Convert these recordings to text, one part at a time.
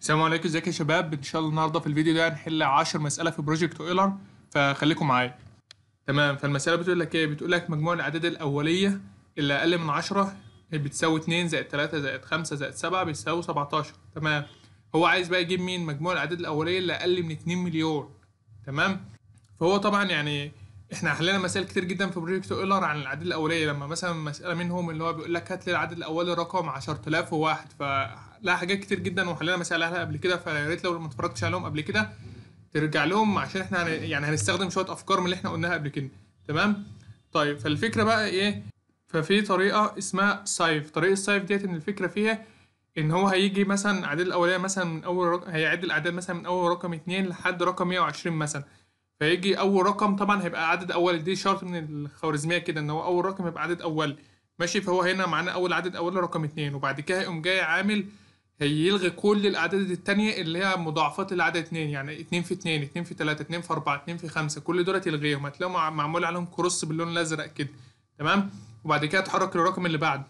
السلام عليكم ازيك يا شباب ان شاء الله النهارده في الفيديو ده هنحل 10 مساله في بروجكت اويلر فخليكم معايا تمام فالمساله بتقول لك ايه بتقول لك مجموع الاعداد الاوليه اللي اقل من 10 بتساوي 2 زائد 3 زائد 5 زائد 7 بيساوي 17 تمام هو عايز بقى يجيب مين مجموع الاعداد الاوليه اللي اقل من 2 مليون تمام فهو طبعا يعني احنا حلينا مسائل كتير جدا في بروجكت اويلر عن الاعداد الاوليه لما مثلا مساله منهم اللي هو بيقول لك هات لي العدد الاولي رقم 10001 فلا حاجات كتير جدا وحلينا مسائل عليها قبل كده فيا ريت لو ما اتفرجتش عليهم قبل كده ترجع لهم عشان احنا هن... يعني هنستخدم شويه افكار من اللي احنا قلناها قبل كده تمام طيب فالفكره بقى ايه ففي طريقه اسمها سايف طريقه السايف ديت ان الفكره فيها ان هو هيجي مثلا الاعداد الاوليه مثلا من اول رقم هيعد الاعداد مثلا من اول رقم 2 لحد رقم 120 مثلا فيجي اول رقم طبعا هيبقى عدد اولي دي شرط من الخوارزميه كده ان هو اول رقم يبقى عدد اولي ماشي فهو هنا معانا اول عدد اولي رقم اتنين وبعد كده هيقوم جاي عامل هيلغي كل الاعداد التانية اللي هي مضاعفات العدد اتنين يعني اتنين في اتنين اتنين في تلاتة اتنين في اربعة اتنين في خمسة كل دول يلغيهم هتلاقيهم مع- معمول عليهم كروس باللون الازرق كده تمام وبعد كده اتحرك للرقم اللي بعده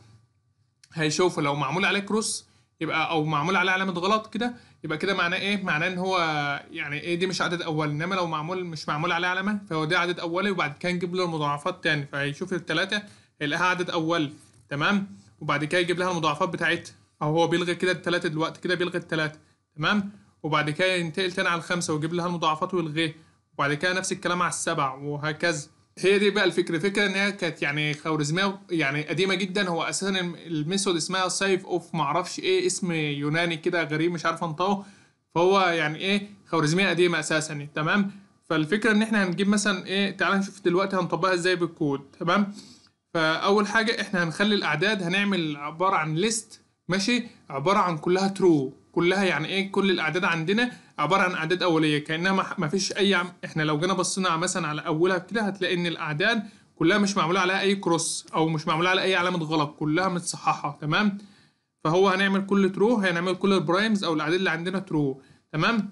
هيشوفوا لو معمول عليه كروس يبقى او معمول عليه علامه غلط كده يبقى كده معناه ايه معناه ان هو يعني ايه دي مش عدد اولي انما لو معمول مش معمول عليه علامه فهو ده عدد اولي وبعد كده نجيب له المضاعفات تاني فهيشوف الثلاثه هيلاقيها عدد اولي تمام وبعد كده يجيب لها المضاعفات بتاعتها او هو بيلغي كده الثلاثه دلوقتي كده بيلغي الثلاثه تمام وبعد كده ينتقل تاني على الخمسه ويجيب لها المضاعفات ويلغيها وبعد كده نفس الكلام على السبع وهكذا هي دي بقى الفكره الفكره ان هي كانت يعني خوارزميه يعني قديمه جدا هو اساسا الم- الميثود اسمها سايف اوف معرفش ايه اسم يوناني كده غريب مش عارف انطقه فهو يعني ايه خوارزميه قديمه اساسا يعني تمام فالفكره ان احنا هنجيب مثلا ايه تعال نشوف دلوقتي هنطبقها ازاي بالكود تمام فاول حاجه احنا هنخلي الاعداد هنعمل عباره عن ليست ماشي عباره عن كلها ترو كلها يعني ايه كل الاعداد عندنا عباره عن اعداد اوليه كانها ما- ما فيش اي عم... احنا لو جينا بصينا مثلا على اولها كده هتلاقي ان الاعداد كلها مش معموله عليها اي كروس او مش معموله عليها اي علامه غلط كلها متصححه تمام فهو هنعمل كل ترو هنعمل كل البرايمز او الاعداد اللي عندنا ترو تمام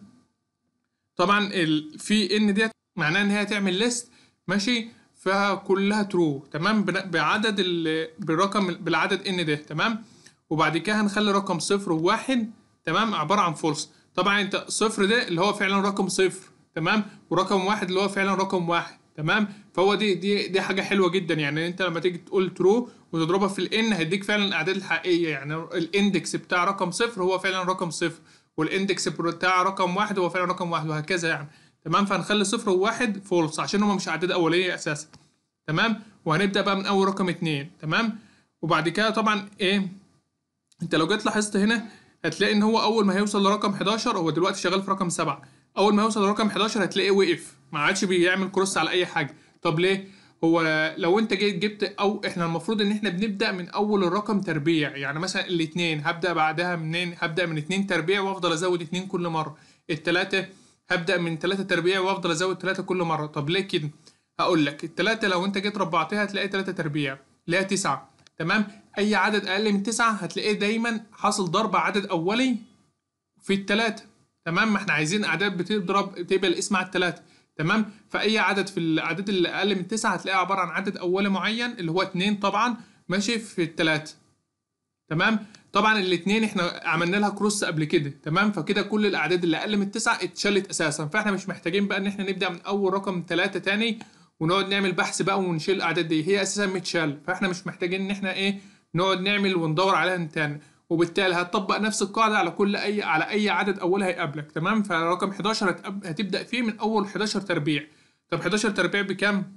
طبعا ال... في ان ديت معناها ان هي تعمل ليست ماشي فكلها ترو تمام بن- بعدد ال... بالرقم بالعدد ان ده تمام وبعد كده هنخلي رقم صفر وواحد تمام عبارة عن فولس طبعا انت صفر ده اللي هو فعلا رقم صفر تمام ورقم واحد اللي هو فعلا رقم واحد تمام فهو دي دي دي حاجة حلوة جدا يعني انت لما تيجي تقول ترو وتضربها في الان هيديك فعلا الاعداد الحقيقية يعني الاندكس بتاع رقم صفر هو فعلا رقم صفر والاندكس بتاع رقم واحد هو فعلا رقم واحد وهكذا يعني تمام فهنخلي صفر وواحد فولس عشان هما مش اعداد اولية اساسا تمام وهنبدأ بقى من اول رقم اتنين تمام وبعد كده طبعا ايه انت لو جيت لاحظت هنا هتلاقي ان هو اول ما هيوصل لرقم 11 هو دلوقتي شغال في رقم 7 اول ما يوصل لرقم 11 هتلاقيه وقف ما عادش بيعمل كروس على اي حاجه طب ليه هو لو انت جيت جبت او احنا المفروض ان احنا بنبدا من اول الرقم تربيع يعني مثلا الاثنين هبدا بعدها منين هبدا من اتنين تربيع وافضل ازود اتنين كل مره الثلاثه هبدا من ثلاثة تربيع وافضل ازود ثلاثة كل مره طب ليه كده هقول لك الثلاثه لو انت جيت ربعتها هتلاقي ثلاثة تربيع اللي هي تسعة تمام اي عدد اقل من تسعة هتلاقيه دايما حاصل ضرب عدد اولي في التلاتة تمام ما احنا عايزين اعداد بتضرب تبقى الاسم على التلاتة تمام فاي عدد في الاعداد اللي اقل من تسعة هتلاقيه عبارة عن عدد اولي معين اللي هو اتنين طبعا ماشي في التلاتة تمام طبعا الاتنين احنا عملنا لها كروس قبل كده تمام فكده كل الاعداد اللي اقل من تسعة اتشالت اساسا فاحنا مش محتاجين بقى ان احنا نبدا من اول رقم تلاتة تاني ونقعد نعمل بحث بقى ونشيل الاعداد دي هي اساسا متشال فاحنا مش محتاجين ان احنا ايه نقعد نعمل وندور عليها من تاني وبالتالي هتطبق نفس القاعده على كل اي على اي عدد اولها هيقابلك تمام فرقم 11 هتقب... هتبدا فيه من اول 11 تربيع طب 11 تربيع بكام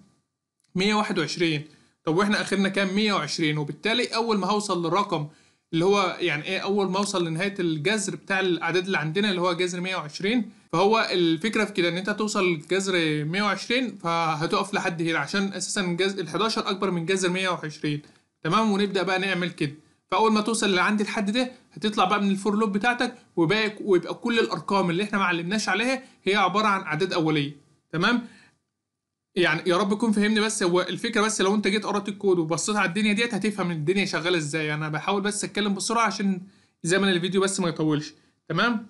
121 طب واحنا اخرنا كام 120 وبالتالي اول ما هوصل للرقم اللي هو يعني ايه اول ما اوصل لنهايه الجذر بتاع الاعداد اللي عندنا اللي هو جذر 120 فهو الفكره في كده ان انت توصل لجذر 120 فهتقف لحد هنا عشان اساسا جذر ال 11 اكبر من جذر 120 تمام ونبدا بقى نعمل كده فاول ما توصل لعند الحد ده هتطلع بقى من الفور لوب بتاعتك وباقي ويبقى كل الارقام اللي احنا ما علمناش عليها هي عباره عن اعداد اوليه تمام يعني يا رب تكون فهمني بس هو الفكره بس لو انت جيت قرأت الكود وبصيت على الدنيا ديت هتفهم الدنيا شغاله ازاي انا بحاول بس اتكلم بسرعه عشان زمن الفيديو بس ما يطولش تمام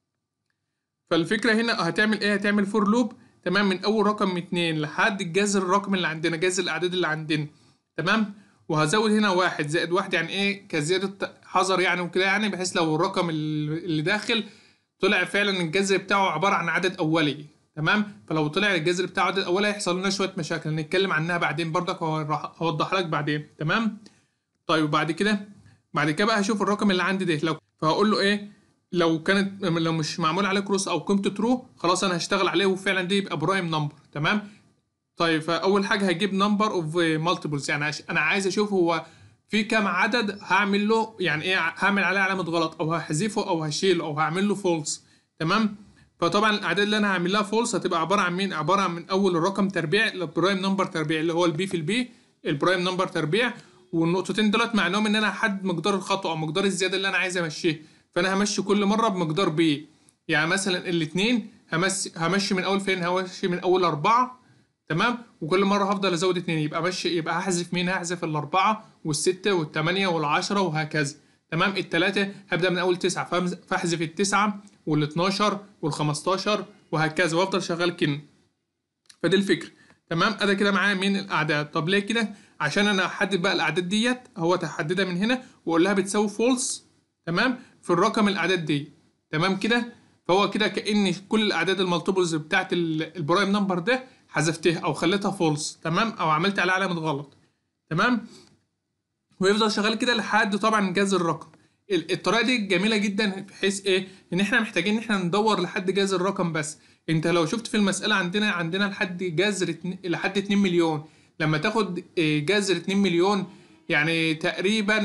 فالفكره هنا هتعمل ايه هتعمل فور لوب تمام من اول رقم اتنين لحد الجذر الرقم اللي عندنا جذر الاعداد اللي عندنا تمام وهزود هنا واحد زائد واحد يعني ايه كزيادة حذر يعني وكده يعني بحيث لو الرقم اللي داخل طلع فعلا الجذر بتاعه عباره عن عدد اولي تمام فلو طلع الجذر بتاعه عدد اولي هيحصل لنا شويه مشاكل هنتكلم عنها بعدين برضك هوضح لك بعدين تمام طيب وبعد كده بعد كده بقى هشوف الرقم اللي عندي ده لو فهقول له ايه لو كانت لو مش معمول عليه كروس او قيمته ترو خلاص انا هشتغل عليه وفعلا دي يبقى برايم نمبر تمام طيب فاول حاجه هجيب نمبر اوف مالتيبلز يعني انا عايز اشوف هو في كام عدد هعمل له يعني ايه هعمل عليه علامه غلط او هحذفه او هشيله او هعمل له فولس تمام فطبعا الاعداد اللي انا هعمل لها فولس هتبقى عباره عن مين عباره عن من اول الرقم تربيع للبرايم نمبر تربيع اللي هو البي في البي البرايم نمبر تربيع والنقطتين دولت معناهم ان انا هحدد مقدار الخطوه او مقدار الزياده اللي انا عايز امشيه فانا همشي كل مره بمقدار بي يعني مثلا الاثنين همشي همشي من اول فين همشي من اول اربعه تمام وكل مره هفضل ازود اتنين يبقى ماشي يبقى هحذف مين هحذف الاربعه والسته والثمانيه والعشره وهكذا تمام التلاته هبدا من اول تسعه فاحذف التسعه وال12 وال15 وهكذا وافضل شغال كده فدي الفكره تمام انا كده معايا مين الاعداد طب ليه كده عشان انا احدد بقى الاعداد ديت هو تحددها من هنا واقول لها بتساوي فولس تمام في الرقم الاعداد دي تمام كده فهو كده كان كل الاعداد المالتيبلز بتاعت البرايم نمبر ده حذفتها او خليتها فولس تمام او عملت عليها علامه غلط تمام ويفضل شغال كده لحد طبعا جذر الرقم الطريقه دي جميله جدا بحيث ايه ان احنا محتاجين ان احنا ندور لحد جذر الرقم بس انت لو شفت في المساله عندنا عندنا لحد جذر لحد 2 مليون لما تاخد جذر 2 مليون يعني تقريبا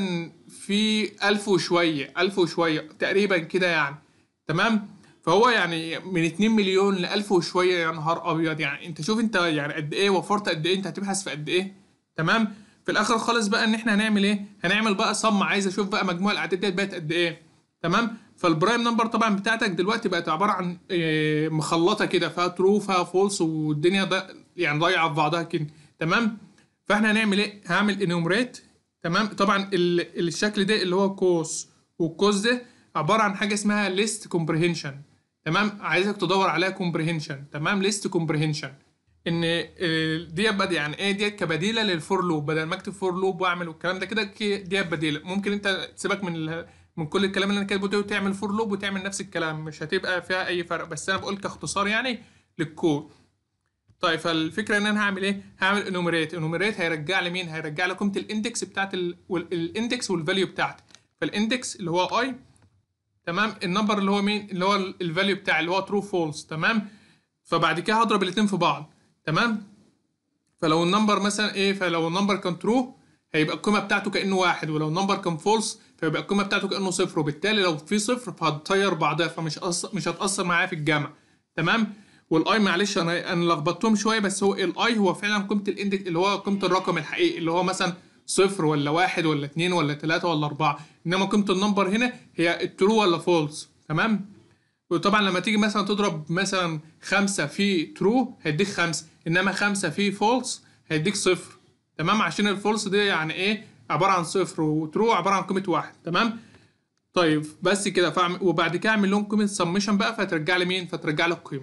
في ألف وشوية ألف وشوية تقريبا كده يعني تمام فهو يعني من 2 مليون ل 1000 وشويه يا نهار ابيض يعني انت شوف انت يعني قد ايه وفرت قد ايه انت هتبحث في قد ايه تمام في الاخر خالص بقى ان احنا هنعمل ايه هنعمل بقى صم عايز اشوف بقى مجموع الاعداد ديت بقت قد ايه تمام فالبرايم نمبر طبعا بتاعتك دلوقتي بقت عباره عن إيه مخلطه كده فيها ترو فيها فولس والدنيا ده يعني ضايعه في بعضها كده تمام فاحنا هنعمل ايه هعمل انومريت تمام طبعا الشكل ده اللي هو كوس والكوس ده عباره عن حاجه اسمها ليست كومبريهنشن تمام عايزك تدور عليها كومبريهنشن تمام ليست كومبريهنشن ان دي بدي يعني ايه دي كبديله للفور لوب بدل ما اكتب فور لوب واعمل والكلام ده كده دي بديله ممكن انت تسيبك من من كل الكلام اللي انا كاتبه ده وتعمل فور لوب وتعمل نفس الكلام مش هتبقى فيها اي فرق بس انا بقول كاختصار يعني للكود طيب فالفكره ان انا هعمل ايه هعمل انوميريت انوميريت هيرجع لي مين هيرجع لي قيمه الاندكس بتاعت الاندكس والفاليو بتاعتي فالاندكس اللي هو اي تمام النمبر اللي هو مين اللي هو الفاليو بتاعي اللي هو ترو فولس تمام فبعد كده هضرب الاثنين في بعض تمام فلو النمبر مثلا ايه فلو النمبر كان ترو هيبقى القيمه بتاعته كانه واحد ولو النمبر كان فولس فيبقى القيمه بتاعته كانه صفر وبالتالي لو في صفر فهتطير بعضها فمش أص... مش هتاثر معايا في الجمع تمام والاي معلش انا انا لخبطتهم شويه بس هو الاي هو فعلا قيمه الاندكس اللي هو قيمه الرقم الحقيقي اللي هو مثلا صفر ولا واحد ولا اتنين ولا تلاتة ولا أربعة إنما قيمة النمبر هنا هي الترو ولا فولس تمام وطبعا لما تيجي مثلا تضرب مثلا خمسة في ترو هيديك خمسة إنما خمسة في فولس هيديك صفر تمام عشان الفولس دي يعني إيه عبارة عن صفر وترو عبارة عن قيمة واحد تمام طيب بس كده فعمل وبعد كده اعمل لهم قيمة سمشن بقى فترجع لي مين فترجع لي القيمة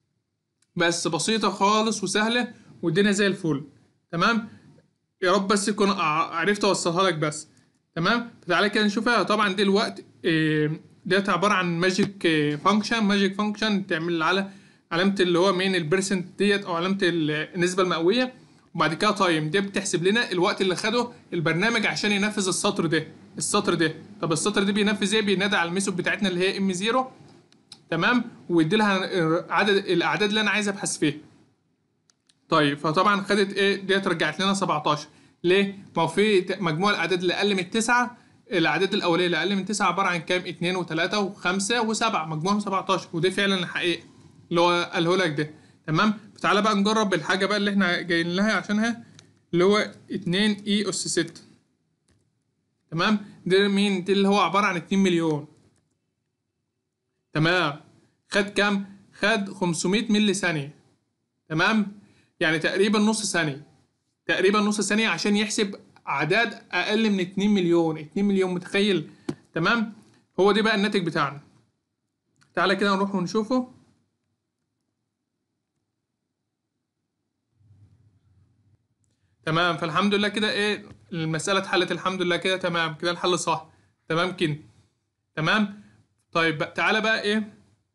بس بسيطة خالص وسهلة والدنيا زي الفل تمام يا رب بس يكون عرفت اوصلها لك بس تمام فتعالى كده نشوفها طبعا دي الوقت إيه ديت عباره عن ماجيك فانكشن ماجيك فانكشن تعمل على علامه اللي هو مين البرسنت ديت او علامه النسبه المئويه وبعد كده تايم دي بتحسب لنا الوقت اللي خده البرنامج عشان ينفذ السطر ده السطر ده طب السطر ده بينفذ ايه بينادي على الميثود بتاعتنا اللي هي ام 0 تمام ويدي لها عدد الاعداد اللي انا عايز ابحث فيها طيب فطبعا خدت ايه ديت رجعت لنا 17 ليه؟ ما هو في مجموع الاعداد اللي اقل من التسعه الاعداد الاوليه اللي اقل من تسعه عباره عن كام؟ 2 و3 و5 و7 مجموعهم 17 ودي فعلا الحقيقه اللي هو قاله لك ده تمام؟ فتعالى بقى نجرب الحاجه بقى اللي احنا جايين لها عشانها اللي هو 2 اي اس 6 تمام؟ ده مين؟ دي اللي هو عباره عن 2 مليون تمام خد كام؟ خد 500 ملي ثانيه تمام؟ يعني تقريبا نص ثانيه تقريبا نص ثانية عشان يحسب أعداد أقل من 2 مليون 2 مليون متخيل تمام هو دي بقى الناتج بتاعنا تعالى كده نروح ونشوفه تمام فالحمد لله كده ايه المسألة اتحلت الحمد لله كده تمام كده الحل صح تمام كده تمام طيب بقى تعالى بقى ايه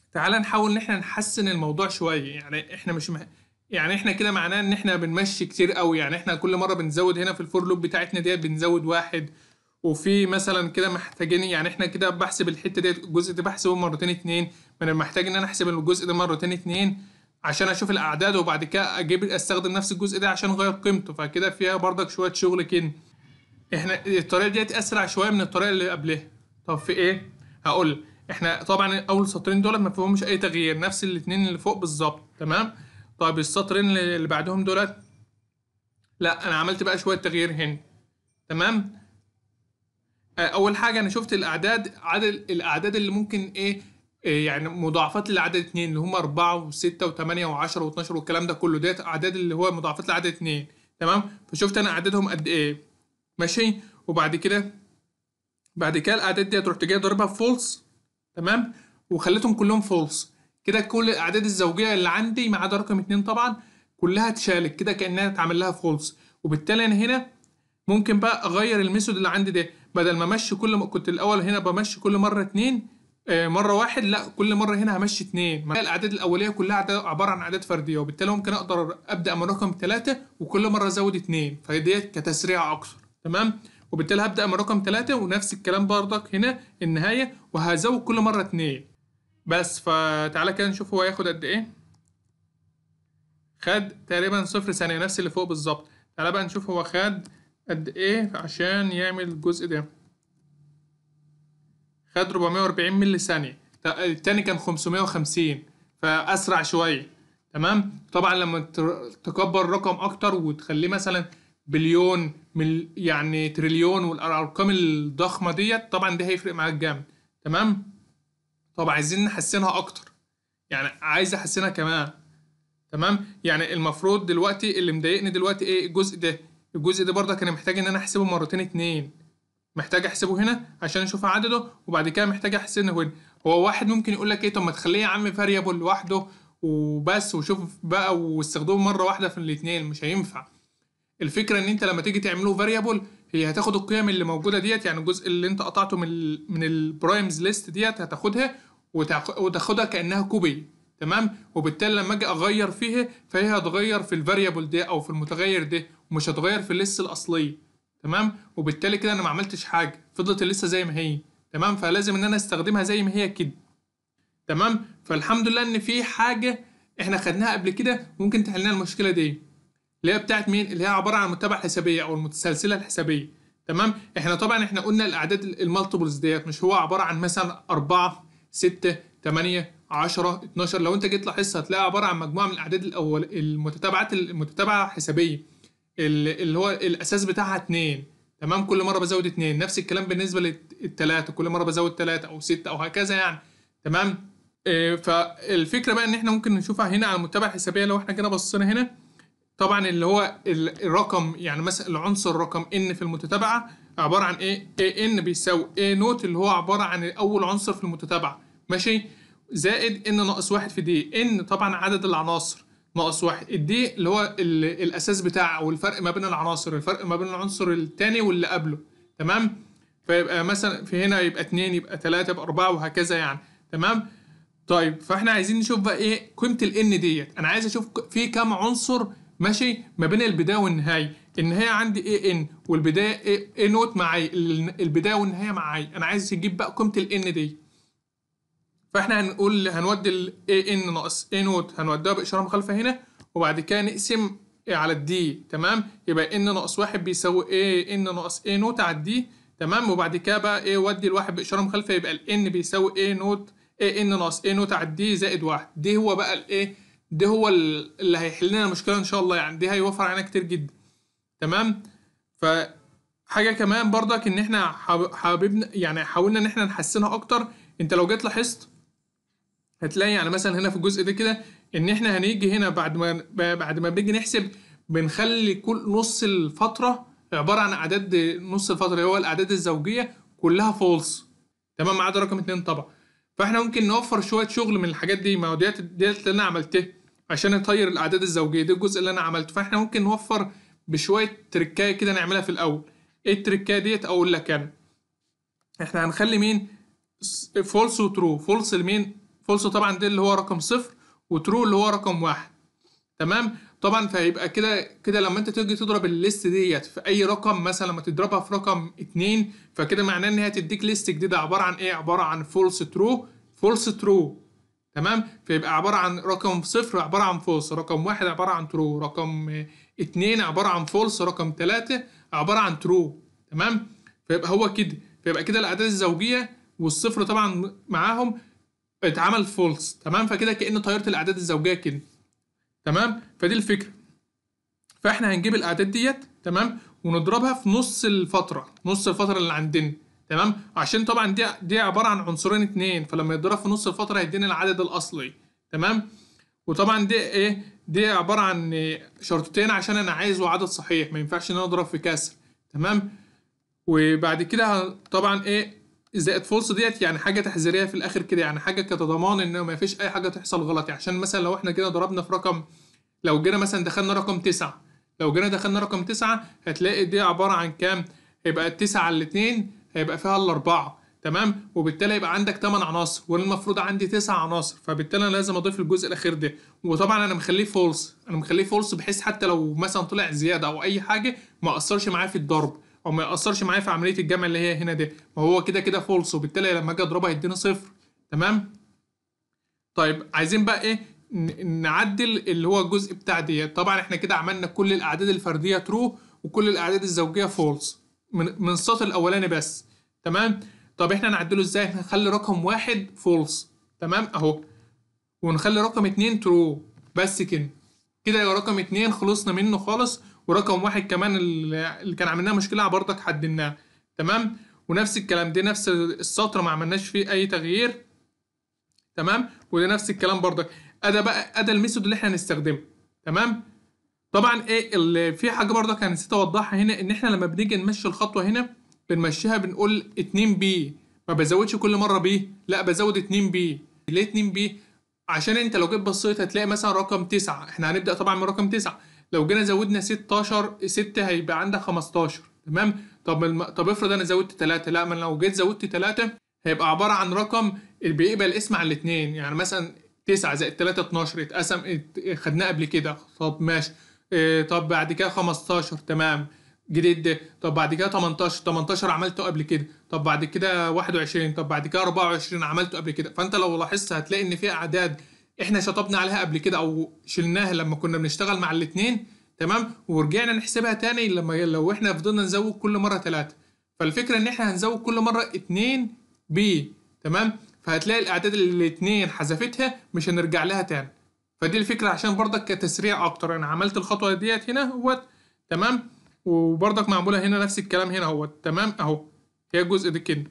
تعال نحاول ان احنا نحسن الموضوع شويه يعني احنا مش مه... يعني احنا كده معناه ان احنا بنمشي كتير قوي يعني احنا كل مره بنزود هنا في الفور لوب بتاعتنا ديت بنزود واحد وفي مثلا كده محتاجين يعني احنا كده بحسب الحته ديت الجزء ده بحسبه مرتين اتنين ما انا محتاج ان انا احسب الجزء ده مرتين اتنين عشان اشوف الاعداد وبعد كده اجيب استخدم نفس الجزء ده عشان اغير قيمته فكده فيها برضك شويه شغل كده احنا الطريقه ديت اسرع شويه من الطريقه اللي قبلها طب في ايه هقول احنا طبعا اول سطرين دول ما فيهمش اي تغيير نفس الاتنين اللي فوق بالظبط تمام طيب السطرين اللي بعدهم دولت لا انا عملت بقى شويه تغيير هنا تمام اول حاجه انا شفت الاعداد عدد الاعداد اللي ممكن ايه, إيه يعني مضاعفات للعدد اتنين اللي هم أربعة وستة وتمانية وعشرة واتناشر والكلام ده كله ديت أعداد اللي هو مضاعفات لعدد اتنين تمام فشفت أنا أعدادهم قد إيه ماشي وبعد كده بعد كده الأعداد ديت رحت جاي ضاربها في فولس تمام وخليتهم كلهم فولس كده كل الأعداد الزوجية اللي عندي ما عدا رقم اتنين طبعا كلها اتشالت كده كأنها اتعمل لها فولس وبالتالي أنا هنا ممكن بقى أغير الميثود اللي عندي ده بدل ما امشي كل ما كنت الاول هنا بمشي كل مره اتنين آه مره واحد لا كل مره هنا همشي اتنين الاعداد الاوليه كلها عباره عن اعداد فرديه وبالتالي ممكن اقدر ابدا من رقم ثلاثة وكل مره ازود اتنين فديت كتسريع اكثر تمام وبالتالي هبدا من رقم ثلاثة ونفس الكلام برضك هنا النهايه وهزود كل مره اتنين بس فتعالى كده نشوف هو هياخد قد ايه خد تقريبا صفر ثانيه نفس اللي فوق بالظبط تعالى بقى نشوف هو خد قد ايه عشان يعمل الجزء ده خد 440 ملي ثانية التاني كان 550 فأسرع شوية تمام طبعا لما تكبر الرقم أكتر وتخليه مثلا بليون من يعني تريليون والأرقام الضخمة ديت طبعا ده هيفرق معاك جامد تمام طب عايزين نحسنها أكتر يعني عايز أحسنها كمان تمام يعني المفروض دلوقتي اللي مضايقني دلوقتي ايه الجزء ده الجزء ده برضك انا محتاج ان انا احسبه مرتين اتنين محتاج احسبه هنا عشان اشوف عدده وبعد كده محتاج احسبه هنا هو واحد ممكن يقول لك ايه طب ما تخليه يا عم فاريبل لوحده وبس وشوف بقى واستخدمه مره واحده في الاثنين مش هينفع الفكره ان انت لما تيجي تعمله فاريبل هي هتاخد القيم اللي موجوده ديت يعني الجزء اللي انت قطعته من ال من البرايمز ليست ديت هتاخدها وتاخدها كانها كوبي تمام وبالتالي لما اجي اغير فيها فهي هتغير في الفاريبل ده او في المتغير ده ومش هتغير في الليست الاصليه تمام وبالتالي كده انا ما عملتش حاجه فضلت الليسته زي ما هي تمام فلازم ان انا استخدمها زي ما هي كده تمام فالحمد لله ان في حاجه احنا خدناها قبل كده ممكن تحل لنا المشكله دي اللي هي بتاعت مين اللي هي عباره عن المتابعه الحسابيه او المتسلسله الحسابيه تمام احنا طبعا احنا قلنا الاعداد المالتيبلز ديت مش هو عباره عن مثلا 4 6 8 10 12 لو انت جيت لاحظت هتلاقي عباره عن مجموعه من الاعداد الاول المتتابعات المتتابعه حسابيه اللي هو الاساس بتاعها اتنين تمام كل مره بزود اتنين نفس الكلام بالنسبه للتلاته كل مره بزود تلاته او سته او هكذا يعني تمام اه فالفكره بقى ان احنا ممكن نشوفها هنا على المتابعه الحسابيه لو احنا كده بصينا هنا طبعا اللي هو الرقم يعني مثلا العنصر رقم ان في المتتابعه عباره عن ايه اي ان بيساوي اي نوت اللي هو عباره عن اول عنصر في المتتابعه ماشي زائد ان ناقص واحد في دي ان طبعا عدد العناصر ناقص واحد الدي اللي هو الاساس بتاعه او الفرق ما بين العناصر الفرق ما بين العنصر التاني واللي قبله تمام فيبقى مثلا في هنا يبقى اتنين يبقى تلاتة يبقى أربعة وهكذا يعني تمام طيب فاحنا عايزين نشوف بقى ايه قيمة الان ديت انا عايز اشوف في كام عنصر ماشي ما بين البداية والنهاية النهاية عندي اي ان والبداية اي, اي نوت معايا البداية والنهاية معايا انا عايز اجيب بقى قيمة الان دي فاحنا هنقول هنودي ال ان ناقص a نوت هنوديها باشاره مخالفه هنا وبعد كده نقسم على الدي تمام يبقى ان ناقص واحد بيساوي a ان ناقص a نوت على الدي تمام وبعد كده بقى ايه ودي الواحد باشاره مخالفه يبقى ال n بيساوي a نوت a ان ناقص a نوت على الدي زائد واحد دي هو بقى الايه ده هو اللي هيحل لنا المشكله ان شاء الله يعني دي هيوفر علينا كتير جدا تمام ف حاجه كمان برضك ان احنا حاببنا يعني حاولنا ان احنا نحسنها اكتر انت لو جيت لاحظت هتلاقي يعني مثلا هنا في الجزء ده كده ان احنا هنيجي هنا بعد ما بعد ما بنيجي نحسب بنخلي كل نص الفتره عباره عن اعداد نص الفتره اللي هو الاعداد الزوجيه كلها فولس تمام ما عدا رقم اتنين طبعا فاحنا ممكن نوفر شويه شغل من الحاجات دي ما هو ديت ديت اللي انا عملتها عشان اطير الاعداد الزوجيه ده الجزء اللي انا عملته فاحنا ممكن نوفر بشويه تركايه كده نعملها في الاول ايه التركايه ديت اقول لك انا احنا هنخلي مين فولس وترو فولس لمين فولس طبعا ده اللي هو رقم صفر وترو اللي هو رقم واحد تمام طبعا فهيبقى كده كده لما انت تيجي تضرب الليست ديت في اي رقم مثلا لما تضربها في رقم اتنين فكده معناه ان هي تديك ليست جديده عباره عن ايه عباره عن فولس ترو فولس ترو تمام فيبقى عباره عن رقم صفر عباره عن فولس رقم واحد عباره عن ترو رقم اتنين عباره عن فولس رقم تلاتة عباره عن ترو تمام فيبقى هو كده فيبقى كده الاعداد الزوجيه والصفر طبعا معاهم اتعمل فولس تمام فكده كأن طياره الاعداد الزوجيه كده تمام فدي الفكره فاحنا هنجيب الاعداد ديت تمام ونضربها في نص الفتره نص الفتره اللي عندنا تمام عشان طبعا دي دي عباره عن عنصرين اتنين فلما يتضرب في نص الفتره هيدينا العدد الاصلي تمام وطبعا دي ايه دي عباره عن شرطتين عشان انا عايزه عدد صحيح ما ينفعش ان انا اضرب في كسر تمام وبعد كده طبعا ايه زائد فولس ديت يعني حاجه تحذيريه في الاخر كده يعني حاجه كتضمان ان ما فيش اي حاجه تحصل غلط يعني عشان مثلا لو احنا كده ضربنا في رقم لو جينا مثلا دخلنا رقم تسعة لو جينا دخلنا رقم تسعة هتلاقي دي عباره عن كام هيبقى التسعة على الاتنين هيبقى فيها الاربعه تمام وبالتالي يبقى عندك 8 عناصر والمفروض عندي 9 عناصر فبالتالي انا لازم اضيف الجزء الاخير ده وطبعا انا مخليه فولس انا مخليه فولس بحيث حتى لو مثلا طلع زياده او اي حاجه ما اثرش معايا في الضرب او ما ياثرش معايا في عمليه الجمع اللي هي هنا دي ما هو كده كده فولس وبالتالي لما اجي اضربها هيديني صفر تمام طيب عايزين بقى ايه نعدل اللي هو الجزء بتاع دي طبعا احنا كده عملنا كل الاعداد الفرديه ترو وكل الاعداد الزوجيه فولس من من السطر الاولاني بس تمام طب احنا نعدله ازاي هنخلي رقم واحد فولس تمام اهو ونخلي رقم اتنين ترو بس كده كده يبقى رقم اتنين خلصنا منه خالص ورقم واحد كمان اللي كان عاملنا مشكله برضك حددناه تمام ونفس الكلام ده نفس السطر ما عملناش فيه اي تغيير تمام وده نفس الكلام برضك ادا بقى ادا الميثود اللي احنا هنستخدمه تمام طبعا ايه اللي في حاجه برضك انا نسيت اوضحها هنا ان احنا لما بنيجي نمشي الخطوه هنا بنمشيها بنقول 2 بي ما بزودش كل مره بي لا بزود 2 بي ليه 2 بي عشان انت لو جيت بصيت هتلاقي مثلا رقم 9 احنا هنبدا طبعا من رقم 9 لو جينا زودنا 16 6 هيبقى عندك 15 تمام طب الم... طب افرض انا زودت 3 لا ما لو جيت زودت 3 هيبقى عباره عن رقم اللي بيقبل اسم على الاثنين يعني مثلا 9 زائد 3 12 اتقسم ات... خدناه قبل كده طب ماشي اه طب بعد كده 15 تمام جديد ده طب بعد كده 18 18 عملته قبل كده طب بعد كده 21 طب بعد كده 24 عملته قبل كده فانت لو لاحظت هتلاقي ان في اعداد احنا شطبنا عليها قبل كده او شلناها لما كنا بنشتغل مع الاثنين تمام ورجعنا نحسبها تاني لما لو احنا فضلنا نزود كل مره ثلاثة فالفكره ان احنا هنزود كل مره اتنين بي تمام فهتلاقي الاعداد اللي الاتنين حذفتها مش هنرجع لها تاني فدي الفكره عشان برضك كتسريع اكتر انا عملت الخطوه ديت هنا اهوت تمام وبرضك معموله هنا نفس الكلام هنا اهوت تمام اهو هي الجزء ده كده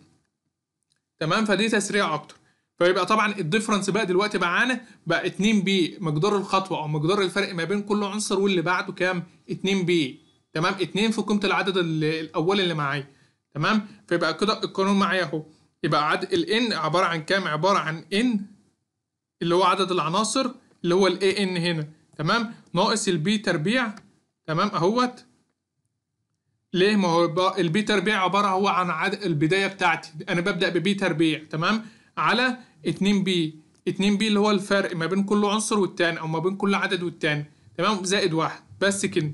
تمام فدي تسريع اكتر فيبقى طبعا الديفرنس بقى دلوقتي معانا بقى 2 بي مقدار الخطوه او مقدار الفرق ما بين كل عنصر واللي بعده كام 2 بي تمام 2 في قيمه العدد الاول اللي معايا تمام فيبقى كده القانون معايا اهو يبقى عدد الان عباره عن كام عباره عن ان اللي هو عدد العناصر اللي هو الاي ان هنا تمام ناقص البي تربيع تمام اهوت ليه ما هو البي تربيع عباره هو عن عدد البدايه بتاعتي انا ببدا ببي تربيع تمام على 2 بي 2 بي اللي هو الفرق ما بين كل عنصر والتاني او ما بين كل عدد والتاني تمام زائد واحد بس كده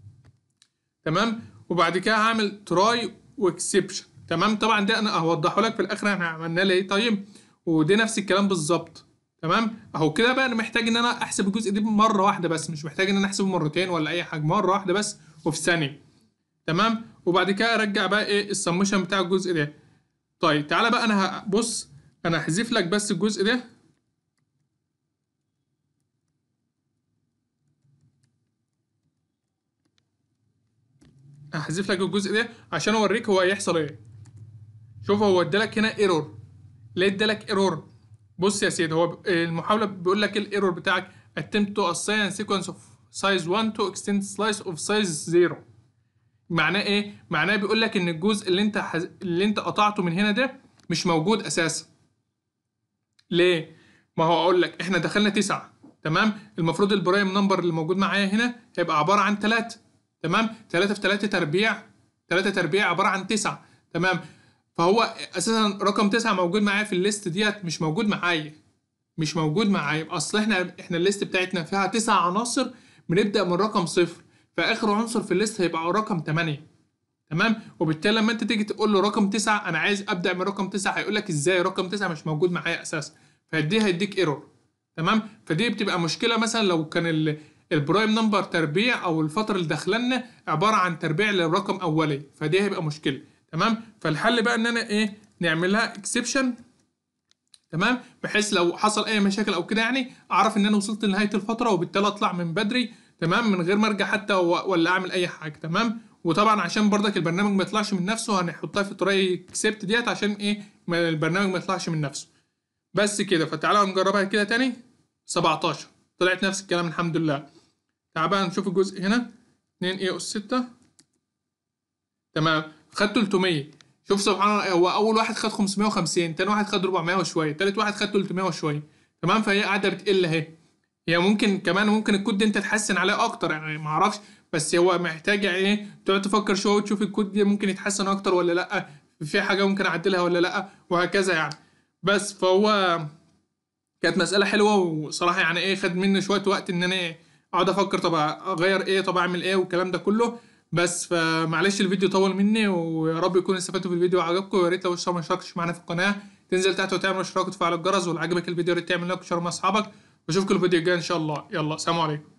تمام وبعد كده هعمل تراي واكسبشن تمام طبعا ده انا هوضحه لك في الاخر احنا عملناه ليه طيب ودي نفس الكلام بالظبط تمام اهو كده بقى انا محتاج ان انا احسب الجزء ده مره واحده بس مش محتاج ان انا احسبه مرتين ولا اي حاجه مره واحده بس وفي ثانيه تمام وبعد كده ارجع بقى ايه السمشن بتاع الجزء ده طيب تعالى بقى انا هبص انا هحذف لك بس الجزء ده هحذف لك الجزء ده عشان اوريك هو هيحصل ايه شوف هو ادالك هنا ايرور ليه ادالك ايرور بص يا سيدي هو المحاوله بيقول لك الايرور بتاعك attempt to assign sequence of size 1 to extend slice of size 0 معناه ايه معناه بيقول لك ان الجزء اللي انت حز... اللي انت قطعته من هنا ده مش موجود اساسا ليه ما هو اقول لك احنا دخلنا تسعة تمام المفروض البرايم نمبر اللي موجود معايا هنا هيبقى عباره عن 3 تمام 3 في 3 تربيع 3 تربيع عباره عن 9 تمام فهو اساسا رقم 9 موجود معايا في الليست ديت مش موجود معايا مش موجود معايا اصل احنا احنا الليست بتاعتنا فيها تسع عناصر بنبدا من رقم صفر فاخر عنصر في الليست هيبقى رقم 8 تمام وبالتالي لما انت تيجي تقول له رقم 9 انا عايز ابدا من رقم 9 هيقول لك ازاي رقم 9 مش موجود معايا اساسا فدي هيديك ايرور تمام فدي بتبقى مشكله مثلا لو كان ال البرايم نمبر تربيع او الفتره اللي داخلنا عباره عن تربيع للرقم اولي فدي هيبقى مشكله تمام فالحل بقى ان انا ايه نعملها اكسبشن تمام بحيث لو حصل اي مشاكل او كده يعني اعرف ان انا وصلت لنهايه الفتره وبالتالي اطلع من بدري تمام من غير ما ارجع حتى ولا اعمل اي حاجه تمام وطبعا عشان برضك البرنامج ما يطلعش من نفسه هنحطها في طريقه اكسبت ديت عشان ايه ما البرنامج ما يطلعش من نفسه بس كده فتعالى نجربها كده تاني 17 طلعت نفس الكلام الحمد لله تعال بقى نشوف الجزء هنا 2 ايه اس 6 تمام خد 300 شوف سبحان الله هو اول واحد خد 550 تاني واحد خد 400 وشويه تالت واحد خد 300 وشويه تمام فهي قاعده بتقل اهي هي ممكن كمان ممكن الكود ده انت تحسن عليه اكتر يعني ما اعرفش بس هو محتاج يعني ايه تقعد تفكر شويه وتشوف الكود ده ممكن يتحسن اكتر ولا لا في حاجه ممكن اعدلها ولا لا وهكذا يعني بس فهو كانت مساله حلوه وصراحه يعني ايه خد مني شويه وقت ان انا ايه اقعد افكر طب اغير ايه طب اعمل ايه والكلام ده كله بس فمعلش الفيديو طول مني ويا رب يكون استفدتوا في الفيديو وعجبكم ويا ريت لو لسه ما اشتركتش معانا في القناه تنزل تحت وتعمل اشتراك وتفعل الجرس ولو عجبك الفيديو يا ريت تعمل لايك وشير مع اصحابك واشوفكم الفيديو الجاي ان شاء الله يلا سلام عليكم